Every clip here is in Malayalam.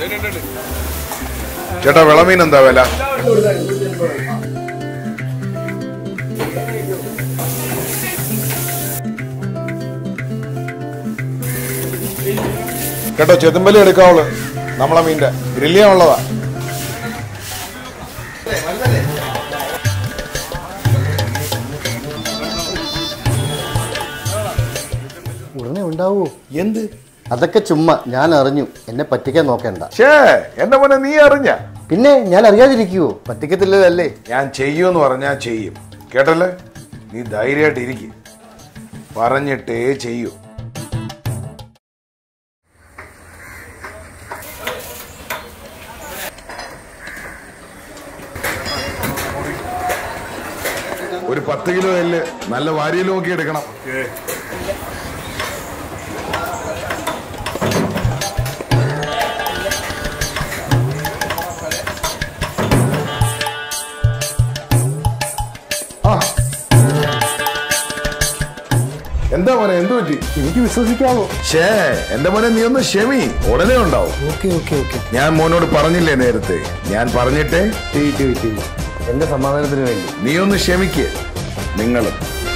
ചേട്ടാ വിളമീൻ എന്താ വില കേട്ടോ ചെതുമ്പലി എടുക്കാവുള്ളു നമ്മളെ മീൻ്റെ ഗ്രില്ല് ചെയ്യാനുള്ളതാ ഉടനെ ഉണ്ടാവോ എന്ത് അതൊക്കെ ചുമ്മാ ഞാൻ അറിഞ്ഞു എന്നെ പറ്റിക്കാൻ നോക്കണ്ട ഷേ എന്റെ മോനെ നീ അറിഞ്ഞ പിന്നെ ഞാൻ അറിയാതിരിക്കുവോ പറ്റിക്കത്തില്ലല്ലേ ഞാൻ ചെയ്യൂന്ന് പറഞ്ഞാ ചെയ്യും കേട്ടല്ലേ നീ ധൈര്യമായിട്ട് ഇരിക്കും പറഞ്ഞിട്ടേ ചെയ്യൂ ഒരു പത്ത് കിലോ എല്ല് നല്ല വാരിയിൽ നോക്കി എടുക്കണം ആ. എന്താ മോനെ എന്തു പറ്റി എനിക്ക് വിശ്വസിക്കാവോ ഷേ എന്റെ മോനെ നീ ഒന്ന് ക്ഷമി ഉടനെ ഉണ്ടാവും ഓക്കെ ഓക്കെ ഓക്കെ ഞാൻ മോനോട് പറഞ്ഞില്ലേ നേരത്തെ ഞാൻ പറഞ്ഞിട്ടേ എന്റെ സമാധാനത്തിന് വേണ്ടി നീ ഒന്ന് ക്ഷമിക്ക് നിങ്ങളും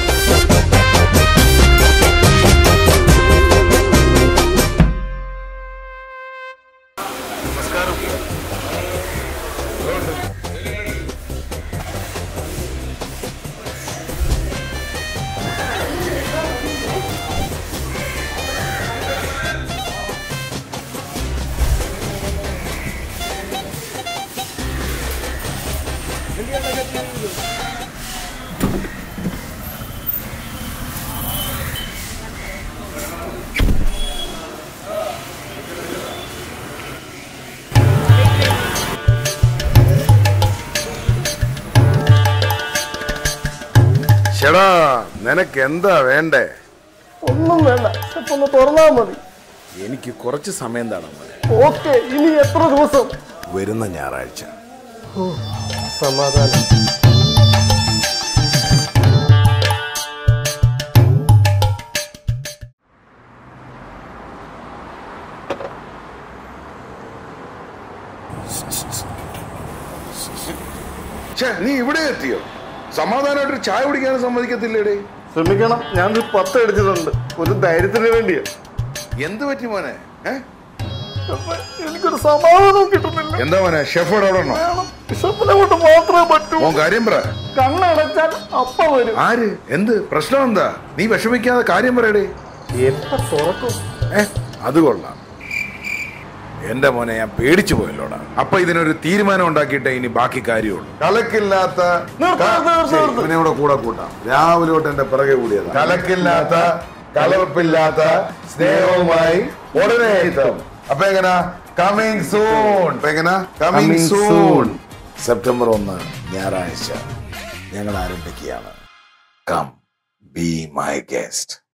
ചേടാ നിനക്ക് എന്താ വേണ്ടേ ഒന്നും വേണ്ട ഇപ്പൊ ഒന്ന് തുറന്നാ മതി എനിക്ക് കുറച്ച് സമയം തരണം മോനെ ഓക്കെ ഇനി എത്ര ദിവസം വരുന്ന ഞായറാഴ്ച സമാധാനം ഛേ നീ ഇവിടെ എത്തിയോ സമാധാനമായിട്ട് ഒരു ചായ കുടിക്കാനും സമ്മതിക്കത്തില്ലേടേ ശ്രമിക്കണം ഞാൻ പത്ത് അടിച്ചിട്ടുണ്ട് ഒരു ധൈര്യത്തിന് വേണ്ടിയാ എന്ത് പറ്റി മോനെ ഏ? അപ്പൊ എനിക്കൊരു സമാധാനം കിട്ടുന്നില്ല എന്താ മോനെ ഷെഫോട് അവിടെ ഉണ്ടോ വേണം ബിഷപ്പിനെ കൊണ്ട് മാത്രമേ പറ്റൂ മോൻ കാര്യം പറ കണ്ണടച്ചാൽ അപ്പ വരും ആര് എന്ത് പ്രശ്നം എന്താ നീ വിഷമിക്കാതെ കാര്യം പറയടേ എപ്പ തുറക്കും ഏ അത് കൊള്ളാം എന്റെ മോനെ ഞാൻ പേടിച്ചു പോയല്ലോടാ അപ്പൊ ഇതിനൊരു തീരുമാനം ഉണ്ടാക്കിയിട്ടേ ഇനി ബാക്കി കാര്യമുള്ളൂ കലക്കില്ലാത്ത നിർത്ത്, നിർത്ത്, നിർത്ത്, നിർത്ത്. ഇവനെ കൂടെ കൂടെ കൂട്ടാം രാവിലെ തൊട്ട് എന്റെ പിറകെ കൂടിയത് കലക്കില്ലാത്ത കലർപ്പില്ലാത്ത സ്നേഹവുമായി ഉടനെ എത്തും അപ്പൊ എങ്ങനാ കമ്മിങ് സൂൺ അപ്പൊ എങ്ങനാ coming Coming soon soon. September ഒന്ന് ഞായറാഴ്ച ഞങ്ങൾ ആരംഭിക്കുകയാണ് കം ബി മൈ ഗസ്റ്റ്